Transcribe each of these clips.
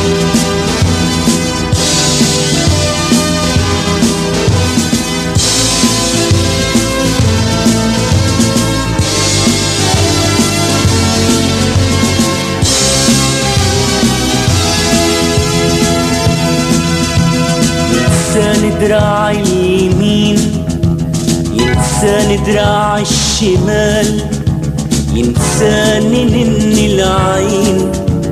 ينساني دراع اليمين ينساني دراع الشمال ينساني نن العين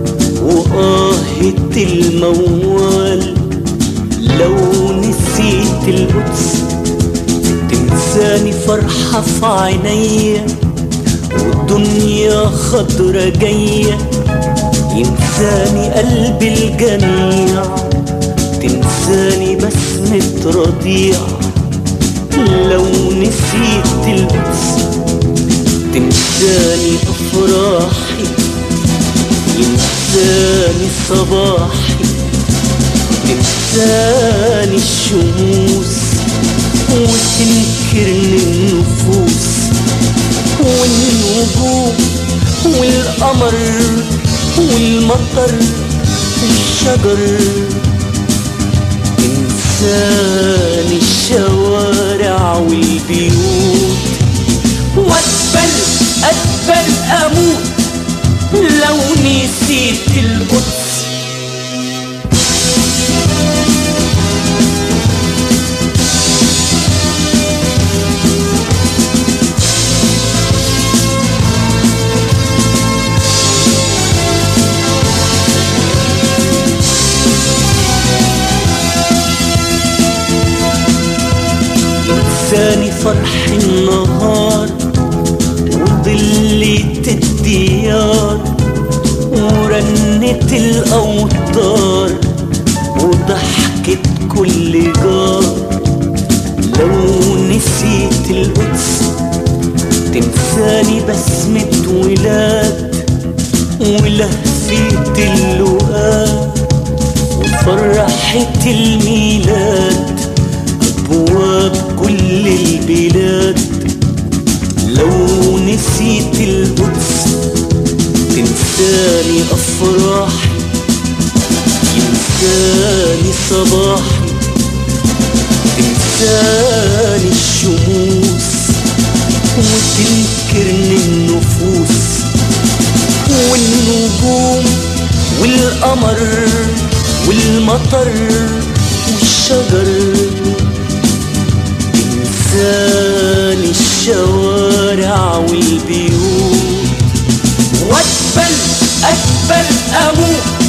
وآهة الموال لو نسيت القدس تنساني فرحة في عينيا والدنيا خضرة جاية ينساني قلب الجميع تنساني بسمة رضيع لو نسيت القدس تنساني أفراحي ينساني صباحي تنساني الشموس وتنكرني النفوس والنجوم والقمر والمطر والشجر تنساني الشوارع والبيوت واتبل اتبل اموت لو نسيت القدس ينساني فرح النهار وظلة الديار ورنة الأوتار وضحكة كل جار لو نسيت القدس تنساني بسمة ولاد ولهفة اللقاء وفرحة الميلاد أبواب كل البلاد لو نسيت القدس تنساني أفراحي ينساني صباحي تنساني الشموس وتنكرني النفوس والنجوم والقمر والمطر والشجر تنساني الشوارع والبيوت واتبل اتبل اموت